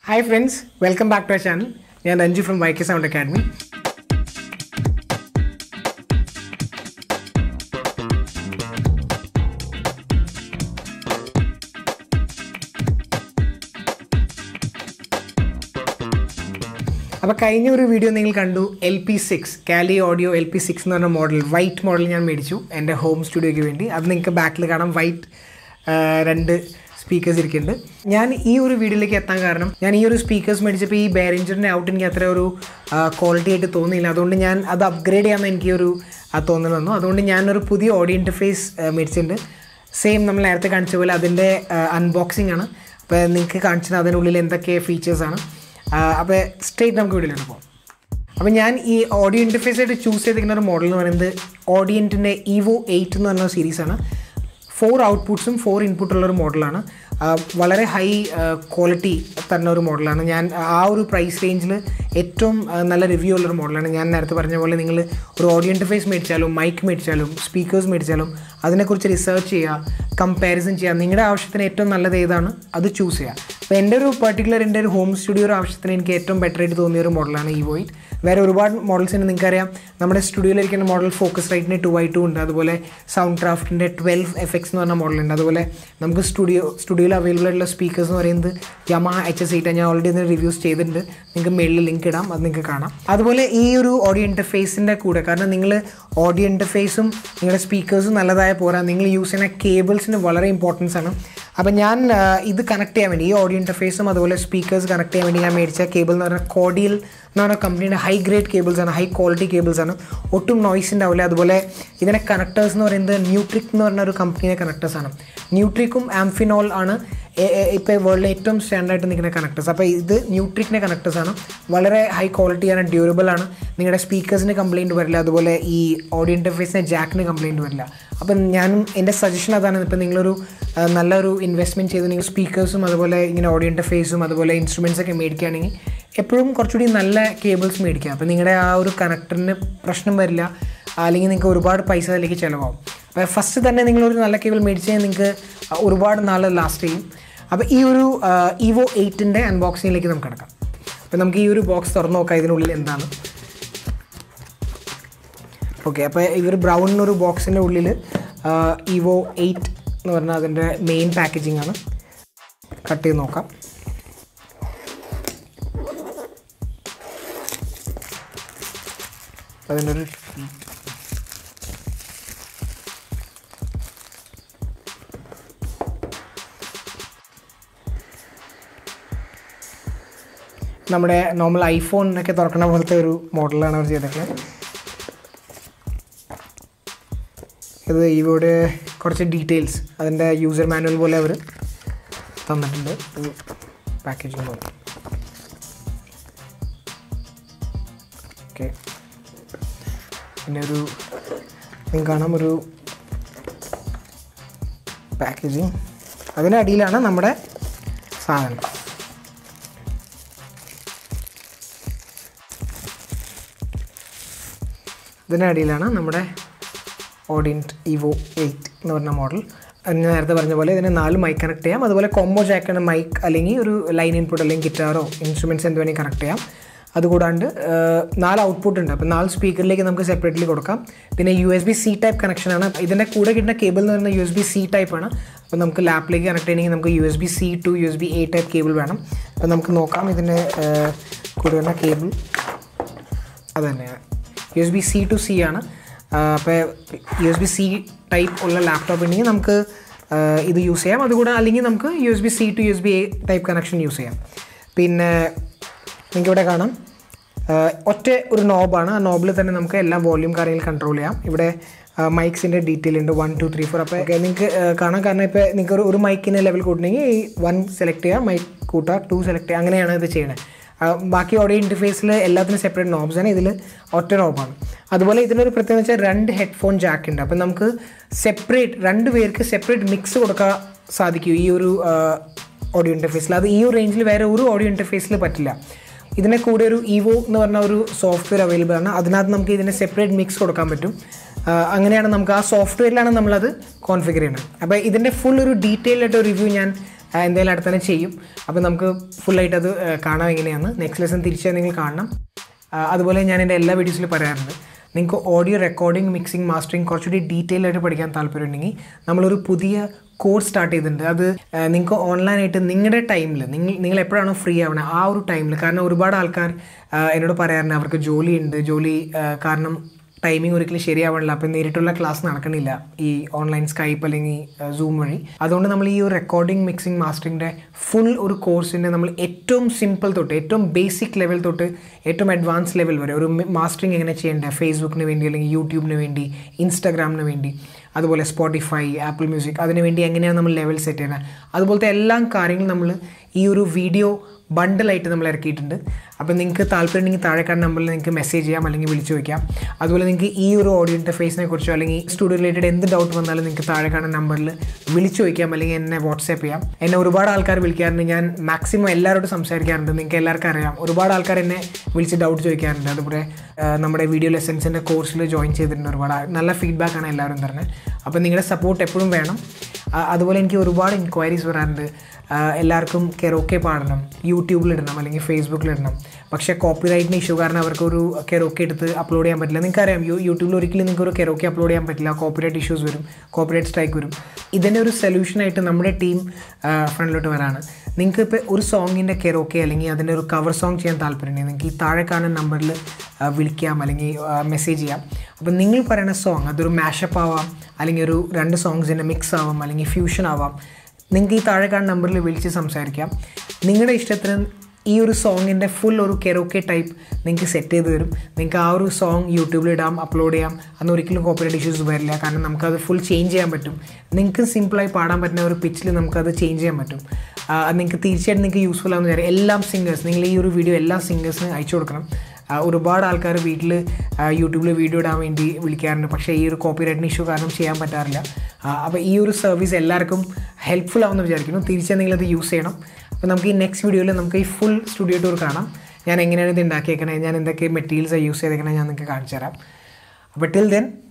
hi friends welcome back to channel ഞാൻ Ranju from Y K sound academy അപ്പോൾ കഴിഞ്ഞ ഒരു വീഡിയോ നിങ്ങൾ കണ്ടു L P six Kali audio L P six എന്ന് പറഞ്ഞ മോഡൽ വൈറ്റ് മോഡൽ ഞാൻ മേടിച്ചു എൻ്റെ ഹോം സ്റ്റുഡിയോയ്ക്ക് വേണ്ടി അത് നിങ്ങൾക്ക് ബാക്കിൽ കാണാം വൈറ്റ് രണ്ട് സ്പീക്കേഴ്സ് ഇരിക്കുന്നുണ്ട് ഞാൻ ഈ ഒരു വീഡിയോയിലേക്ക് എത്താൻ കാരണം ഞാൻ ഈ ഒരു സ്പീക്കേഴ്സ് മേടിച്ചപ്പോൾ ഈ ബെയറിഞ്ചറിൻ്റെ ഔട്ട് എനിക്ക് അത്ര ഒരു ക്വാളിറ്റി ആയിട്ട് തോന്നിയില്ല അതുകൊണ്ട് ഞാൻ അത് അപ്ഗ്രേഡ് ചെയ്യാമെന്ന് എനിക്ക് ഒരു ആ തോന്നൽ വന്നു അതുകൊണ്ട് ഞാനൊരു പുതിയ ഓഡിയോ ഇൻ്റർഫേസ് മേടിച്ചിട്ടുണ്ട് സെയിം നമ്മൾ നേരത്തെ കാണിച്ച പോലെ അതിൻ്റെ അൺബോക്സിംഗ് ആണ് അപ്പോൾ നിങ്ങൾക്ക് കാണിച്ചത് അതിനുള്ളിൽ എന്തൊക്കെ ഫീച്ചേഴ്സാണ് അപ്പോൾ സ്ട്രേറ്റ് നമുക്ക് വീഡിയോയിലോട്ട് പോകാം അപ്പോൾ ഞാൻ ഈ ഓഡിയോ ഇൻ്റർഫേസ് ആയിട്ട് ചൂസ് ചെയ്തിരിക്കുന്ന ഒരു മോഡൽ എന്ന് പറയുന്നത് ഓഡിയൻറ്റിൻ്റെ ഈവോ എയ്റ്റ് എന്ന് പറഞ്ഞ സീരീസാണ് ഫോർ ഔട്ട്പുട്ട്സും ഫോർ ഇൻപുട്ടുള്ള ഒരു മോഡലാണ് വളരെ ഹൈ ക്വാളിറ്റി തരുന്ന ഒരു മോഡലാണ് ഞാൻ ആ ഒരു പ്രൈസ് റേഞ്ചിൽ ഏറ്റവും നല്ല റിവ്യൂ ഉള്ളൊരു മോഡലാണ് ഞാൻ നേരത്തെ പറഞ്ഞ പോലെ നിങ്ങൾ ഒരു ഓഡിയോ ഇൻ്റർഫേസ് മേടിച്ചാലും മൈക്ക് മേടിച്ചാലും സ്പീക്കേഴ്സ് മേടിച്ചാലും അതിനെക്കുറിച്ച് റിസർച്ച് ചെയ്യുക കമ്പാരിസൺ ചെയ്യുക നിങ്ങളുടെ ആവശ്യത്തിന് ഏറ്റവും നല്ലത് ഏതാണ് അത് ചൂസ് ചെയ്യുക അപ്പോൾ എൻ്റെ ഒരു പെർട്ടിക്കുലർ എൻ്റെ ഒരു ഹോം സ്റ്റുഡിയോ ഒരു ആവശ്യത്തിന് എനിക്ക് ഏറ്റവും ബെറ്റർ ആയിട്ട് തോന്നിയ ഒരു മോഡലാണ് ഈ വോയിറ്റ് വേറെ ഒരുപാട് മോഡൽസ് ഉണ്ട് നിങ്ങൾക്കറിയാം നമ്മുടെ സ്റ്റുഡിയോയിലിരിക്കുന്ന മോഡൽ ഫോക്കസ് റൈറ്റിന് ടു ഐ ടു ഉണ്ട് അതുപോലെ സൗണ്ട് ക്രാഫ്റ്റിൻ്റെ ട്വൽവ് എഫക്ട്സ് എന്ന് പറഞ്ഞ മോഡലുണ്ട് അതുപോലെ നമുക്ക് സ്റ്റുഡിയോ സ്റ്റുഡിയോയിൽ അവൈലബിൾ ആയിട്ടുള്ള സ്പീക്കേഴ്സ് എന്ന് പറയുന്നത് യമ എച്ച് എസ് എയ്റ്റ് ഞാൻ ഓൾറെഡി ഇതിന് റിവ്യൂസ് ചെയ്തിട്ടുണ്ട് നിങ്ങൾക്ക് മെയിലിൽ ലിങ്ക് ഇടാം അത് നിങ്ങൾക്ക് കാണാം അതുപോലെ ഈ ഒരു ഓഡിയോ ഇൻ്റർഫേസിൻ്റെ കൂടെ കാരണം നിങ്ങൾ ഓഡിയോ ഇൻ്റർഫേസും നിങ്ങളുടെ സ്പീക്കേഴ്സും നല്ലതായ പോരാ നിങ്ങൾ യൂസ് ചെയ്യുന്ന കേബിൾസിന് വളരെ ഇമ്പോർട്ടൻസ് ആണ് അപ്പോൾ ഞാൻ ഇത് കണക്ട് ചെയ്യാൻ വേണ്ടി ഈ ഓഡിയോ ഇൻ്റർഫേസും അതുപോലെ സ്പീക്കേഴ്സ് കണക്ട് ചെയ്യാൻ വേണ്ടി ഞാൻ മേടിച്ച കേബിൾ എന്ന് പറഞ്ഞാൽ കോഡിയൽ എന്ന് പറഞ്ഞ കമ്പനിയുടെ ഹൈ ഗ്രേഡ് കേബിൾസ് ആണ് ഹൈ ക്വാളിറ്റി കേബിൾസ് ആണ് ഒട്ടും നോയ്സ് ഉണ്ടാവില്ല അതുപോലെ ഇതിൻ്റെ കണക്ടേഴ്സ് എന്ന് പറയുന്നത് ന്യൂട്രിക് എന്ന് പറഞ്ഞ ഒരു കമ്പനിയുടെ കണക്ടേഴ്സ് ആണ് ന്യൂട്രിക്കും ആംഫിനോൾ ആണ് ഇപ്പോൾ വേൾഡിലെ ഏറ്റവും സ്റ്റാൻഡായിട്ട് നിൽക്കുന്ന കണക്ടേഴ്സ് അപ്പോൾ ഇത് ന്യൂട്രിക്കിൻ്റെ കണക്ടേഴ്സ് ആണ് വളരെ ഹൈ ക്വാളിറ്റിയാണ് ഡ്യൂറബിൾ ആണ് നിങ്ങളുടെ സ്പീക്കേഴ്സിന് കംപ്ലയിൻറ്റ് വരില്ല അതുപോലെ ഈ ഓഡിയോ ഇൻ്റർഫേസിന് ജാക്കിന് കംപ്ലയിൻറ്റ് വരില്ല അപ്പം ഞാനും എൻ്റെ സജഷൻ അതാണ് ഇപ്പം നിങ്ങളൊരു നല്ലൊരു ഇൻവെസ്റ്റ്മെൻറ്റ് ചെയ്ത് നിങ്ങൾ സ്പീക്കേഴ്സും അതുപോലെ ഇങ്ങനെ ഓഡിയോ ഇൻ്റർഫേസും അതുപോലെ ഇൻസ്ട്രുമെൻറ്റ്സ് ഒക്കെ മേടിക്കുകയാണെങ്കിൽ എപ്പോഴും കുറച്ചുകൂടി നല്ല കേബിൾസ് മേടിക്കുക അപ്പോൾ നിങ്ങളുടെ ആ ഒരു കണക്ടറിന് പ്രശ്നം വരില്ല അല്ലെങ്കിൽ നിങ്ങൾക്ക് ഒരുപാട് പൈസ അതിലേക്ക് ചിലവാകും അപ്പോൾ ഫസ്റ്റ് തന്നെ നിങ്ങളൊരു നല്ല കേബിൾ മേടിച്ച് കഴിഞ്ഞാൽ നിങ്ങൾക്ക് ഒരുപാട് നാൾ ലാസ്റ്റ് ചെയ്യും അപ്പോൾ ഈ ഒരു ഇവോ എയ്റ്റിൻ്റെ അൺബോക്സിങ്ങിലേക്ക് നമുക്ക് കിടക്കാം അപ്പോൾ നമുക്ക് ഈ ഒരു ബോക്സ് തുറന്നു നോക്കാം ഇതിനുള്ളിൽ എന്താണ് ഓക്കെ അപ്പോൾ ഇവർ ബ്രൗൺ ഒരു ബോക്സിൻ്റെ ഉള്ളിൽ ഇവോ എയ്റ്റ് എന്ന് പറഞ്ഞാൽ അതിൻ്റെ മെയിൻ പാക്കേജിംഗ് ആണ് കട്ട് ചെയ്ത് നോക്കാം അതിൻ്റെ ഒരു നമ്മുടെ നോർമൽ ഐഫോണിനൊക്കെ തുറക്കുന്ന പോലത്തെ ഒരു മോഡലാണ് അവർ ചെയ്തിട്ടുള്ളത് ഇത് ഇവിടെ കുറച്ച് ഡീറ്റെയിൽസ് അതിൻ്റെ യൂസർ മാനുവൽ പോലെ അവർ തന്നിട്ടുണ്ട് പാക്കേജിങ് പോലെ ഓക്കെ പിന്നെ ഒരു നിങ്ങൾക്ക് കാണാം ഒരു പാക്കേജിങ് അതിൻ്റെ അടിയിലാണ് നമ്മുടെ സാധനം ഇതിൻ്റെ അടിയിലാണ് നമ്മുടെ ഓഡിയൻറ്റ് ഇവോ എയ്റ്റ് എന്ന് പറഞ്ഞ മോഡൽ ഞാൻ നേരത്തെ പറഞ്ഞ പോലെ ഇതിന് നാല് മൈക്ക് കണക്ട് ചെയ്യാം അതുപോലെ കോംബോ ജാക്കാണ് മൈക്ക് അല്ലെങ്കിൽ ഒരു ലൈൻ ഇൻപുട്ട് അല്ലെങ്കിൽ ഗിറ്റാറോ ഇൻസ്ട്രുമെൻറ്റ്സ് എന്ത് വേണമെങ്കിൽ കണക്ട് ചെയ്യാം അതുകൂടാണ്ട് നാല് ഔട്ട്പുട്ട് ഉണ്ട് അപ്പോൾ നാല് സ്പീക്കറിലേക്ക് നമുക്ക് സെപ്പറേറ്റ്ലി കൊടുക്കാം പിന്നെ U S B C type കണക്ഷനാണ് ഇതിൻ്റെ കൂടെ കിട്ടുന്ന കേബിൾ എന്ന് പറയുന്നത് യു എസ് ബി സി ടൈപ്പാണ് അപ്പോൾ നമുക്ക് ലാപ്പിലേക്ക് കണക്ട് ചെയ്യണമെങ്കിൽ നമുക്ക് U S B C to U S B A type cable വേണം അപ്പോൾ നമുക്ക് നോക്കാം ഇതിൻ്റെ കൂടെ വരുന്ന കേബിൾ അത് തന്നെയാണ് U S B C to C ആണ് അപ്പോൾ U S B C type ഉള്ള ലാപ്ടോപ്പ് ഉണ്ടെങ്കിൽ നമുക്ക് ഇത് യൂസ് ചെയ്യാം അതുകൂടെ അല്ലെങ്കിൽ നമുക്ക് U S B C to U S B A type connection use ചെയ്യാം പിന്നെ നിങ്ങൾക്ക് ഇവിടെ കാണാം ഒറ്റ ഒരു നോബാണ് ആ നോബിൽ തന്നെ നമുക്ക് എല്ലാ വോള്യൂം കാര്യങ്ങൾ കൺട്രോൾ ചെയ്യാം ഇവിടെ മൈക്സിൻ്റെ ഡീറ്റെയിൽ ഉണ്ട് വൺ ടു ത്രീ ഫോർ അപ്പോൾ നിങ്ങൾക്ക് കാണാൻ കാരണം ഇപ്പോൾ നിങ്ങൾക്ക് ഒരു ഒരു മൈക്കിന് ലെവൽ കൂട്ടണമെങ്കിൽ ഈ വൺ സെലക്ട് ചെയ്യുക മൈക്ക് കൂട്ടുക ടു സെലക്ട് ചെയ്യുക അങ്ങനെയാണ് ഇത് ചെയ്യണത് ബാക്കി ഓഡിയോ ഇൻ്റർഫേസിൽ എല്ലാത്തിനും സെപ്പറേറ്റ് നോബ്സ് ആണ് ഇതിൽ ഒറ്റ നോബാണ് അതുപോലെ ഇതിനൊരു പ്രത്യേകത വെച്ചാൽ രണ്ട് ഹെഡ്ഫോൺ ജാക്ക് ഉണ്ട് അപ്പം നമുക്ക് സെപ്പറേറ്റ് രണ്ട് പേർക്ക് സെപ്പറേറ്റ് മിക്സ് കൊടുക്കാൻ സാധിക്കും ഈ ഒരു ഓഡിയോ ഇൻ്റർഫേസിൽ അത് ഈ ഒരു റേഞ്ചിൽ വേറെ ഒരു ഓഡിയോ ഇൻ്റർഫേസിൽ പറ്റില്ല ഇതിനെ കൂടെ ഒരു ഇവോ എന്ന് പറഞ്ഞ ഒരു സോഫ്റ്റ്വെയർ അവൈലബിൾ ആണ് അതിനകത്ത് നമുക്ക് ഇതിനെ സെപ്പറേറ്റ് മിക്സ് കൊടുക്കാൻ പറ്റും ആ, അങ്ങനെയാണ് നമുക്ക് ആ സോഫ്റ്റ്വെയറിലാണ് നമ്മളത് കോൺഫിഗർ ചെയ്യുന്നത് അപ്പോൾ ഇതിൻ്റെ ഫുൾ ഒരു ഡീറ്റെയിൽ ആയിട്ട് റിവ്യൂ ഞാൻ ആ, എന്തായാലും അടുത്ത് തന്നെ ചെയ്യും അപ്പോൾ നമുക്ക് ഫുള്ളായിട്ട് അത് ആ, കാണാം എങ്ങനെയാണ് നെക്സ്റ്റ് ലെസൺ തിരിച്ചാൽ നിങ്ങൾ കാണണം ആ, അതുപോലെ ഞാൻ എൻ്റെ എല്ലാ വീഡിയോസിലും പറയാറുണ്ട് നിങ്ങൾക്ക് ഓഡിയോ റെക്കോർഡിംഗ് മിക്സിംഗ് മാസ്റ്ററിങ് കുറച്ചുകൂടി ഡീറ്റെയിൽ ആയിട്ട് പഠിക്കാൻ താല്പര്യമുണ്ടെങ്കിൽ നമ്മളൊരു പുതിയ കോഴ്സ് സ്റ്റാർട്ട് ചെയ്തിട്ടുണ്ട് അത് ആ, നിങ്ങൾക്ക് ഓൺലൈനായിട്ട് നിങ്ങളുടെ ടൈമിൽ നിങ്ങൾ നിങ്ങൾ എപ്പോഴാണോ ഫ്രീ ആവണേ ആ ഒരു ടൈമിൽ കാരണം ഒരുപാട് ആൾക്കാർ ആ, എന്നോട് പറയാറുണ്ട് അവർക്ക് ജോലിയുണ്ട് ജോലി ആ, കാരണം ടൈമിംഗ് ഒരിക്കലും ശരിയാവണില്ല അപ്പം നേരിട്ടുള്ള ക്ലാസ് നടക്കണില്ല ഈ ഓൺലൈൻ സ്കൈപ്പ് അല്ലെങ്കിൽ സൂം വഴി അതുകൊണ്ട് നമ്മൾ ഈ ഒരു റെക്കോർഡിംഗ് മിക്സിംഗ് മാസ്റ്ററിങ്ങിൻ്റെ ഫുൾ ഒരു കോഴ്സിൻ്റെ നമ്മൾ ഏറ്റവും സിമ്പിൾ തൊട്ട് ഏറ്റവും ബേസിക് ലെവൽ തൊട്ട് ഏറ്റവും അഡ്വാൻസ് ലെവൽ വരെ ഒരു മാസ്റ്ററിങ് എങ്ങനെ ചെയ്യേണ്ടത് ഫേസ്ബുക്കിന് വേണ്ടി അല്ലെങ്കിൽ യൂട്യൂബിന് വേണ്ടി ഇൻസ്റ്റാഗ്രാമിന് വേണ്ടി അതുപോലെ സ്പോട്ടിഫൈ ആപ്പിൾ മ്യൂസിക് അതിന് വേണ്ടി എങ്ങനെയാണ് നമ്മൾ ലെവൽ സെറ്റ് ചെയ്യുന്നത് അതുപോലത്തെ എല്ലാ കാര്യങ്ങളും നമ്മൾ ഈ ഒരു വീഡിയോ ബണ്ടിലായിട്ട് നമ്മൾ ഇറക്കിയിട്ടുണ്ട് അപ്പോൾ നിങ്ങൾക്ക് താല്പര്യമുണ്ടെങ്കിൽ താഴെ കാണുന്ന നമ്പറിൽ നിങ്ങൾക്ക് മെസ്സേജ് ചെയ്യാം അല്ലെങ്കിൽ വിളിച്ചു വയ്ക്കാം അതുപോലെ നിങ്ങൾക്ക് ഈ ഒരു ഓഡിയോ ഇൻ്റർഫേസിനെ കുറിച്ചോ അല്ലെങ്കിൽ സ്റ്റുഡിയോ റിലേറ്റഡ് എന്ത് ഡൗട്ട് വന്നാലും നിങ്ങൾക്ക് താഴെ കാണുന്ന നമ്പറിൽ വിളിച്ചു വയ്ക്കാം അല്ലെങ്കിൽ എന്നെ വാട്സാപ്പ് ചെയ്യാം എന്നെ ഒരുപാട് ആൾക്കാർ വിളിക്കാറുണ്ട് ഞാൻ മാക്സിമം എല്ലാവരോടും സംസാരിക്കാറുണ്ട് നിങ്ങൾക്ക് എല്ലാവർക്കും അറിയാം ഒരുപാട് ആൾക്കാർ എന്നെ വിളിച്ച് ഡൗട്ട് ചോദിക്കാറുണ്ട് അതുപോലെ ആ, നമ്മുടെ വീഡിയോ ലെസൺസിൻ്റെ കോഴ്സിൽ ജോയിൻ ചെയ്തിട്ടുണ്ട് ഒരുപാട് ആ- നല്ല ഫീഡ്ബാക്കാണ് എല്ലാവരും തരുന്നത് അപ്പോൾ നിങ്ങളുടെ സപ്പോർട്ട് എപ്പോഴും വേണം ആ, അതുപോലെ എനിക്ക് ഒരുപാട് എൻക്വയറീസ് വരാറുണ്ട് ആ, എല്ലാവർക്കും കെറോക്കെ പാടണം യൂട്യൂബിലിടണം അല്ലെങ്കിൽ ഫേസ്ബുക്കിലിടണം പക്ഷേ കോപ്പിറൈറ്റിന് ഇഷ്യൂ കാരണം അവർക്ക് ഒരു കെറോക്കെ എടുത്ത് അപ്ലോഡ് ചെയ്യാൻ പറ്റില്ല നിങ്ങൾക്കറിയാം യൂ യൂട്യൂബിൽ ഒരിക്കലും നിങ്ങൾക്ക് ഒരു കെറോക്കെ അപ്ലോഡ് ചെയ്യാൻ പറ്റില്ല കോപ്പിറൈറ്റ് ഇഷ്യൂസ് വരും കോപ്പിറൈറ്റ് സ്ട്രൈക്ക് വരും ഇതിൻ്റെ ഒരു സൊല്യൂഷനായിട്ട് നമ്മുടെ ടീം ഫ്രണ്ടിലോട്ട് വരാണ് നിങ്ങൾക്ക് ഇപ്പോൾ ഒരു സോങ്ങിൻ്റെ കെറോക്കെ അല്ലെങ്കിൽ അതിൻ്റെ ഒരു കവർ സോങ് ചെയ്യാൻ താല്പര്യമുണ്ടെങ്കിൽ നിങ്ങൾക്ക് ഈ താഴെ കാണുന്ന നമ്പറിൽ വിളിക്കാം അല്ലെങ്കിൽ മെസ്സേജ് ചെയ്യാം അപ്പോൾ നിങ്ങൾ പറയുന്ന സോങ് അതൊരു മാഷപ്പ് ആവാം അല്ലെങ്കിൽ ഒരു രണ്ട് സോങ്സിൻ്റെ മിക്സ് ആവാം അല്ലെങ്കിൽ ഫ്യൂഷൻ ആവാം നിങ്ങൾക്ക് ഈ താഴെ കാണുന്ന നമ്പറിൽ വിളിച്ച് സംസാരിക്കാം നിങ്ങളുടെ ഇഷ്ടത്തിന് ഈ ഒരു സോങ്ങിൻ്റെ ഫുൾ ഒരു കെറോക്കെ ടൈപ്പ് നിങ്ങൾക്ക് സെറ്റ് ചെയ്ത് തരും നിങ്ങൾക്ക് ആ ഒരു സോങ് യൂട്യൂബിൽ ഇടാം അപ്ലോഡ് ചെയ്യാം അന്ന് ഒരിക്കലും കോപ്പറേറ്റ് ഇഷ്യൂസ് വരില്ല കാരണം നമുക്കത് ഫുൾ ചേഞ്ച് ചെയ്യാൻ പറ്റും നിങ്ങൾക്ക് സിമ്പിളായി പാടാൻ പറ്റുന്ന ഒരു പിച്ചിൽ നമുക്കത് ചേഞ്ച് ചെയ്യാൻ പറ്റും ആ, അത് നിങ്ങൾക്ക് തീർച്ചയായിട്ടും നിങ്ങൾക്ക് യൂസ്ഫുൾ ആവുന്ന കാര്യം എല്ലാ സിംഗേഴ്സ് നിങ്ങൾ ഈ ഒരു വീഡിയോ എല്ലാ സിംഗേഴ്സിനും അയച്ചു കൊടുക്കണം ആ, ഒരുപാട് ആൾക്കാർ വീട്ടിൽ യൂട്യൂബിൽ വീഡിയോ ഇടാൻ വേണ്ടി വിളിക്കാറുണ്ട് പക്ഷേ ഈ ഒരു കോപ്പിറൈറ്റിന് ഇഷ്യൂ കാരണം ചെയ്യാൻ പറ്റാറില്ല അപ്പോൾ ഈ ഒരു സർവീസ് എല്ലാവർക്കും ഹെൽപ്ഫുൾ ആവുമെന്ന് വിചാരിക്കുന്നു തീർച്ചയായും നിങ്ങളത് യൂസ് ചെയ്യണം അപ്പോൾ നമുക്ക് ഈ നെക്സ്റ്റ് വീഡിയോയിൽ നമുക്ക് ഈ ഫുൾ സ്റ്റുഡിയോ ടൂർ കാണാം ഞാൻ എങ്ങനെയാണ് ഇത് ഉണ്ടാക്കിയേക്കണേ ഞാൻ എന്തൊക്കെ മെറ്റീരിയൽസ് യൂസ് ചെയ്തേക്കണേ ഞാൻ നിങ്ങൾക്ക് കാണിച്ചു തരാം അപ്പോൾ ടിൽ ദെൻ